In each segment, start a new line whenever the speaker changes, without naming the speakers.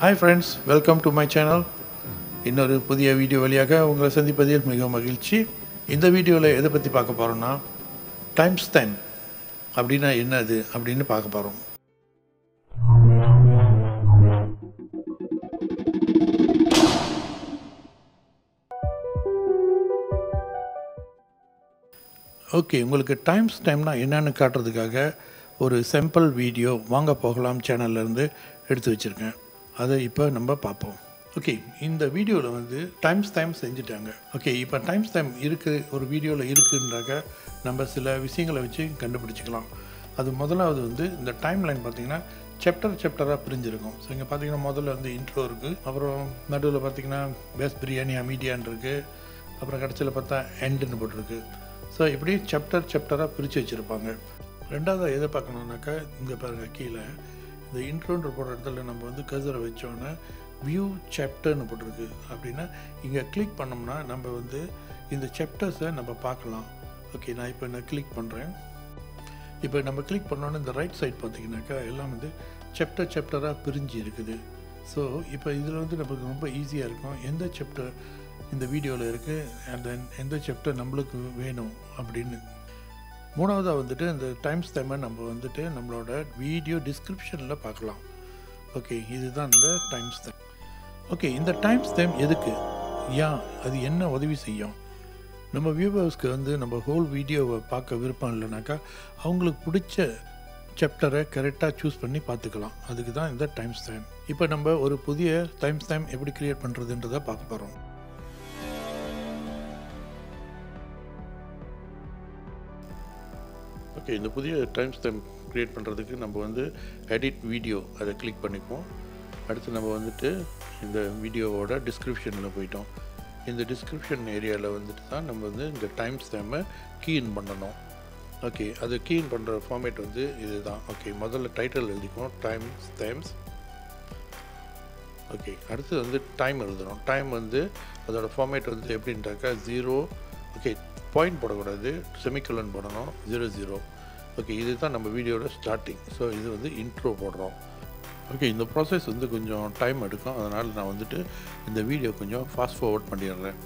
hi friends welcome to my channel இன்னொரு புதிய video வழியாக உங்களை சந்திப்பதில் மிக மகிழ்ச்சி இந்த வீடியோவில் எதை பற்றி பார்க்க போகிறோம்னா டைம் ஸ்டைம் அப்படின்னா என்னது அப்படின்னு பார்க்க போகிறோம் ஓகே உங்களுக்கு டைம் ஸ்டைம்னா என்னன்னு காட்டுறதுக்காக ஒரு சிம்பிள் வீடியோ வாங்க போகலாம் சேனல்லேருந்து எடுத்து வச்சுருக்கேன் அதை இப்போ நம்ம பார்ப்போம் ஓகே இந்த வீடியோவில் வந்து டைம்ஸ் டைம் செஞ்சுட்டாங்க ஓகே இப்போ டைம்ஸ் டைம் இருக்குது ஒரு வீடியோவில் இருக்குன்றாக்க நம்ம சில விஷயங்களை வச்சு கண்டுபிடிச்சிக்கலாம் அது முதலாவது வந்து இந்த டைம் லைன் பார்த்தீங்கன்னா சாப்டர் சாப்டராக பிரிஞ்சிருக்கும் ஸோ இங்கே பார்த்தீங்கன்னா முதல்ல வந்து இன்ட்ரோ இருக்குது அப்புறம் நடுவில் பார்த்தீங்கன்னா பெஸ்ட் பிரியாணி அமீடியான் இருக்குது அப்புறம் கடைசியில் பார்த்தா எண்டுன்னு போட்டிருக்கு ஸோ இப்படி சாப்டர் சாப்டராக பிரித்து வச்சுருப்பாங்க ரெண்டாவது எதை பார்க்கணுன்னாக்கா இங்கே பாருங்கள் கீழே இந்த இன்ட்ரோன்ற போடுற இடத்துல நம்ம வந்து கசரை வச்சோன்னே வியூ சாப்டர்னு போட்டிருக்கு அப்படின்னா இங்கே கிளிக் பண்ணோம்னா நம்ம வந்து இந்த சாப்டர்ஸை நம்ம பார்க்கலாம் ஓகே நான் இப்போ நான் கிளிக் பண்ணுறேன் இப்போ நம்ம கிளிக் பண்ணோன்னே இந்த ரைட் சைட் பார்த்தீங்கன்னாக்கா எல்லாம் வந்து சாப்டர் சாப்டராக பிரிஞ்சு இருக்குது ஸோ இப்போ இதில் வந்து நமக்கு ரொம்ப ஈஸியாக இருக்கும் எந்த சாப்டர் இந்த வீடியோவில் இருக்குது அண்ட் தென் எந்த சாப்டர் நம்மளுக்கு வேணும் அப்படின்னு மூணாவதாக வந்துட்டு இந்த டைம்ஸ் டைமை நம்ம வந்துட்டு நம்மளோட வீடியோ டிஸ்கிரிப்ஷனில் பார்க்கலாம் ஓகே இதுதான் இந்த டைம்ஸ் டைம் ஓகே இந்த டைம்ஸ் டைம் எதுக்கு ஏன் அது என்ன உதவி செய்யும் நம்ம வியூவர்ஸ்க்கு வந்து நம்ம ஹோல் வீடியோவை பார்க்க விருப்பம் இல்லைனாக்கா அவங்களுக்கு பிடிச்ச சாப்டரை கரெக்டாக சூஸ் பண்ணி பார்த்துக்கலாம் அதுக்கு தான் இந்த டைம்ஸ் டைம் இப்போ நம்ம ஒரு புதிய டைம்ஸ் டைம் எப்படி க்ரியேட் பண்ணுறதுன்றதை பார்க்க போகிறோம் ஓகே இந்த புதிய டைம்ஸ் டைம் க்ரியேட் பண்ணுறதுக்கு நம்ம வந்து எடிட் வீடியோ அதை கிளிக் பண்ணிக்குவோம் அடுத்து நம்ம வந்துட்டு இந்த வீடியோவோட டிஸ்கிரிப்ஷனில் போயிட்டோம் இந்த டிஸ்கிரிப்ஷன் ஏரியாவில் வந்துட்டு தான் நம்ம வந்து இந்த டைம்ஸ் டைமை கீஇன் பண்ணணும் ஓகே அது கீஇன் பண்ணுற ஃபார்மேட் வந்து இதுதான் ஓகே முதல்ல டைட்டில் எழுதிக்குவோம் டைம்ஸ் டைம்ஸ் ஓகே அடுத்து வந்து டைம் எழுதுகிறோம் டைம் வந்து அதோட ஃபார்மேட் வந்து எப்படின்ட்டாக்கா ஜீரோ ஓகே பாயிண்ட் போடக்கூடாது செமிக்கலன் போடணும் ஜீரோ ஜீரோ ஓகே இதுதான் நம்ம வீடியோட ஸ்டார்டிங் ஸோ இது வந்து இன்ட்ரோ போடுறோம் ஓகே இந்த ப்ராசஸ் வந்து கொஞ்சம் டைம் எடுக்கும் அதனால் நான் வந்துட்டு இந்த வீடியோ கொஞ்சம் ஃபாஸ்ட் ஃபார்வர்ட் பண்ணிடுறேன்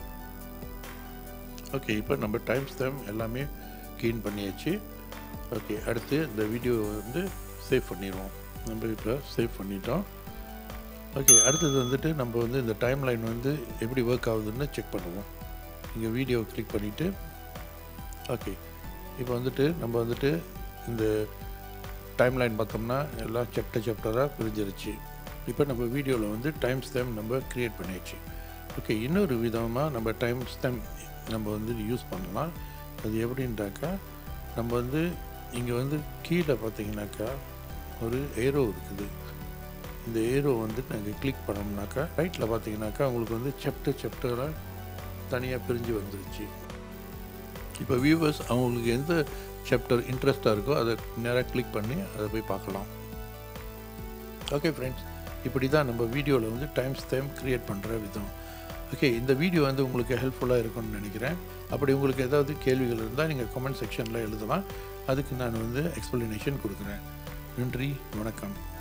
ஓகே இப்போ நம்ம டைம்ஸ் டைம் எல்லாமே க்ளீன் பண்ணியாச்சு ஓகே அடுத்து இந்த வீடியோ வந்து சேவ் பண்ணிடுவோம் நம்ம இப்போ சேவ் பண்ணிட்டோம் ஓகே அடுத்தது வந்துட்டு நம்ம வந்து இந்த டைம் லைன் வந்து எப்படி ஒர்க் ஆகுதுன்னு செக் பண்ணுவோம் இங்கே வீடியோ கிளிக் பண்ணிவிட்டு ஓகே இப்போ வந்துட்டு நம்ம வந்துட்டு இந்த டைம் லைன் பார்த்தோம்னா எல்லாம் சாப்டர் சாப்டராக பிரிஞ்சிருச்சு இப்போ நம்ம வீடியோவில் வந்து டைம்ஸ் டைம் நம்ம க்ரியேட் பண்ணியாச்சு ஓகே இன்னொரு விதமாக நம்ம டைம்ஸ் டைம் நம்ம வந்து யூஸ் பண்ணலாம் அது எப்படின்ட்டாக்கா நம்ம வந்து இங்கே வந்து கீழே பார்த்தீங்கன்னாக்கா ஒரு ஏரோ இருக்குது இந்த ஏரோ வந்து நாங்கள் கிளிக் பண்ணோம்னாக்கா ரைட்டில் பார்த்தீங்கன்னாக்கா உங்களுக்கு வந்து சாப்டர் சாப்டராக தனியாக பிரிஞ்சு வந்துருச்சு இப்போ வியூவர்ஸ் அவங்களுக்கு எந்த சாப்டர் இன்ட்ரெஸ்ட்டாக இருக்கோ அதை நேராக கிளிக் பண்ணி அதை போய் பார்க்கலாம் ஓகே ஃப்ரெண்ட்ஸ் இப்படி தான் நம்ம வீடியோவில் வந்து டைம்ஸ் டைம் க்ரியேட் பண்ணுற விதம் ஓகே இந்த வீடியோ வந்து உங்களுக்கு ஹெல்ப்ஃபுல்லாக இருக்கும்னு நினைக்கிறேன் அப்படி உங்களுக்கு ஏதாவது கேள்விகள் இருந்தால் நீங்கள் கமெண்ட் செக்ஷனில் எழுதலாம் அதுக்கு நான் வந்து எக்ஸ்ப்ளனேஷன் கொடுக்குறேன் நன்றி வணக்கம்